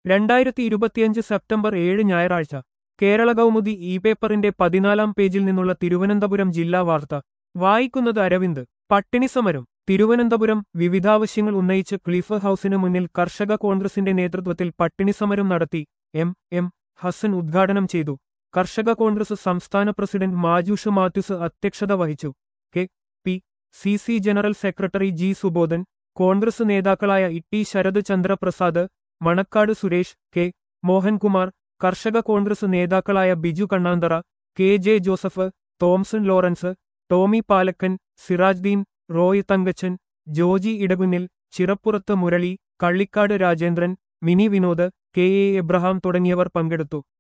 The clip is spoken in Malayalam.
രണ്ടായിരത്തി ഇരുപത്തിയഞ്ച് സെപ്റ്റംബർ ഏഴ് ഞായറാഴ്ച കേരള കൗമുദി ഇ പേപ്പറിന്റെ പതിനാലാം പേജിൽ നിന്നുള്ള തിരുവനന്തപുരം ജില്ലാ വാർത്ത വായിക്കുന്നത് അരവിന്ദ് പട്ടിണി സമരം തിരുവനന്തപുരം വിവിധാവശ്യങ്ങൾ ഉന്നയിച്ച് ക്ലിഫ് ഹൌസിന് മുന്നിൽ കർഷക കോൺഗ്രസിന്റെ നേതൃത്വത്തിൽ പട്ടിണി സമരം നടത്തി എം എം ഹസൻ ഉദ്ഘാടനം ചെയ്തു കർഷക കോൺഗ്രസ് സംസ്ഥാന പ്രസിഡന്റ് മാജൂഷ് മാത്യുസ് അധ്യക്ഷത വഹിച്ചു K P C C general secretary G Subodhan Congress നേതാക്കളായ ഇട്ടി ശരത് ചന്ദ്രപ്രസാദ് മണക്കാട് സുരേഷ് കെ മോഹൻകുമാർ കർഷക കോൺഗ്രസ് നേതാക്കളായ Biju Kannanthara K J Joseph Thomson Lawrence Tommy Palakkan Sirajdeen Roy Thankachan Joji Edakunnil Chirappurath Murali Kallikkad Rajendran Mini Vinod K A Abraham തുടങ്ങിയവർ പങ്കെടുത്തു